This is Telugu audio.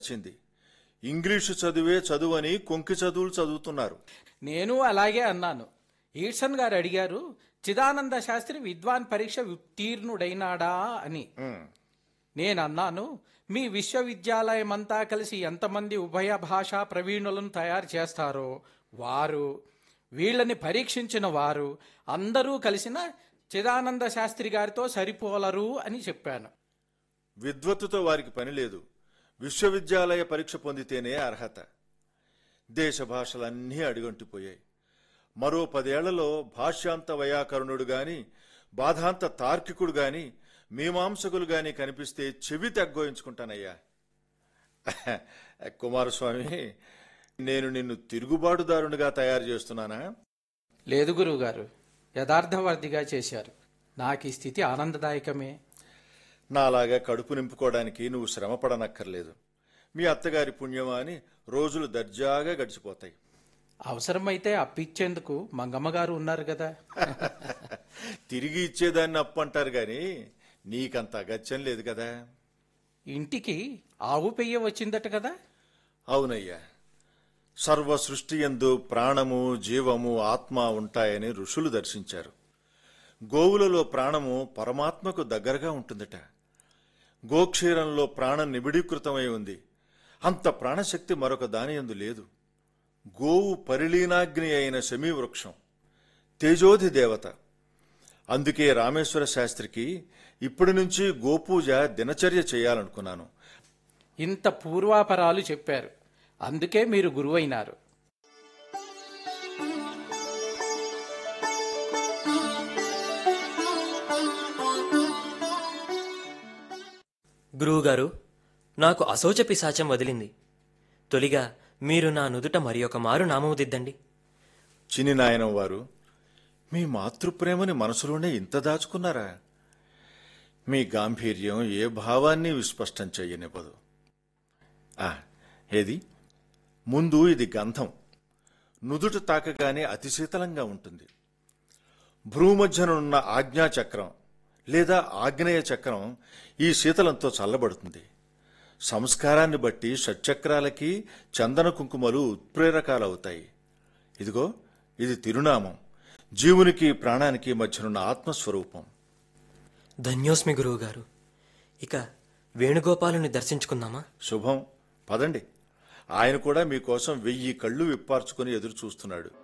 వచ్చింది ఇంగ్లీషు చదువే చదువని కొంకి చదువులు చదువుతున్నారు నేను అలాగే అన్నాను ఈడ్సన్ గారు అడిగారు చిదానంద శాస్త్రి విద్వాన్ పరీక్ష ఉత్తీర్ణుడైనాడా అని ఉమ్, నేనన్నాను మీ విశ్వవిద్యాలయమంతా కలిసి ఎంతమంది ఉభయ భాషా ప్రవీణులను తయారు చేస్తారో వారు వీళ్ళని పరీక్షించిన వారు అందరూ కలిసిన చిదానంద శాస్త్రి గారితో సరిపోలరు అని చెప్పాను విద్వత్తుతో వారికి పని లేదు విశ్వవిద్యాలయ పరీక్ష పొందితేనే అర్హత దేశ భాషలన్నీ అడుగంటిపోయాయి మరో పదేళ్లలో భాష్యాంత వైయాకరణుడు గాని బాధాంత తార్కికుడు గాని మీమాంసకులు గాని కనిపిస్తే చెవి తగ్గోయించుకుంటానయ్యా కుమారస్వామి నేను నిన్ను తిరుగుబాటుదారునిగా తయారు చేస్తున్నానా లేదు గురువుగారు యథార్థవాదిగా చేశారు నాకు ఈ స్థితి ఆనందదాయకమే నాలాగా కడుపు నింపుకోవడానికి నువ్వు శ్రమపడనక్కర్లేదు మీ అత్తగారి పుణ్యమా అని రోజులు దర్జాగా గడిచిపోతాయి అవసరమైతే అప్పిచ్చేందుకు మంగమ్మ గారు ఉన్నారు కదా తిరిగి ఇచ్చేదాన్ని అప్పు అంటారు గాని నీకంత అగత్యం లేదు కదా ఇంటికి ఆవు పెయ్య వచ్చిందట కదా అవునయ్యా సర్వ సృష్టి యందు ప్రాణము జీవము ఆత్మ ఉంటాయని ఋషులు దర్శించారు గోవులలో ప్రాణము పరమాత్మకు దగ్గరగా ఉంటుందట గోక్షీరంలో ప్రాణం నిబిడీకృతమై ఉంది అంత ప్రాణశక్తి మరొక దాని యందు లేదు గోవు పరిలీనాగ్ని అయిన శమీవృక్షం తేజోధి దేవత అందుకే రామేశ్వర శాస్త్రికి ఇప్పటి నుంచి గోపూజ దినచర్య చేయాలనుకున్నాను ఇంత పూర్వాపరాలు చెప్పారు అందుకే మీరు గురువైనారు గురువుగారు నాకు అశౌచ పిశాచం వదిలింది తొలిగా మీరు నా నుదుట మరి ఒక మారు నామము దిద్దండి చిన్ని నాయనం వారు మీ మాతృప్రేమని మనసులోనే ఇంత దాచుకున్నారా మీ గాంభీర్యం ఏ భావాన్ని విస్పష్టం చెయ్యనివ్వదు ఆ, ఏది ముందు ఇది గంధం నుదుట తాకగానే అతి శీతలంగా ఉంటుంది భ్రూమధ్యనున్న ఆజ్ఞా చక్రం లేదా ఆగ్నేయ చక్రం ఈ శీతలంతో చల్లబడుతుంది సంస్కారాన్ని బట్టి షట్చక్రాలకి చందన కుంకుమలు ఉత్ప్రేరకాలవుతాయి ఇదిగో ఇది తిరునామం జీవునికి ప్రాణానికి మధ్యనున్న ఆత్మస్వరూపం ధన్యోస్మి గురువుగారు ఇక వేణుగోపాలుని దర్శించుకుందామా శుభం పదండి ఆయన కూడా మీకోసం వెయ్యి కళ్ళు విప్పార్చుకుని ఎదురు చూస్తున్నాడు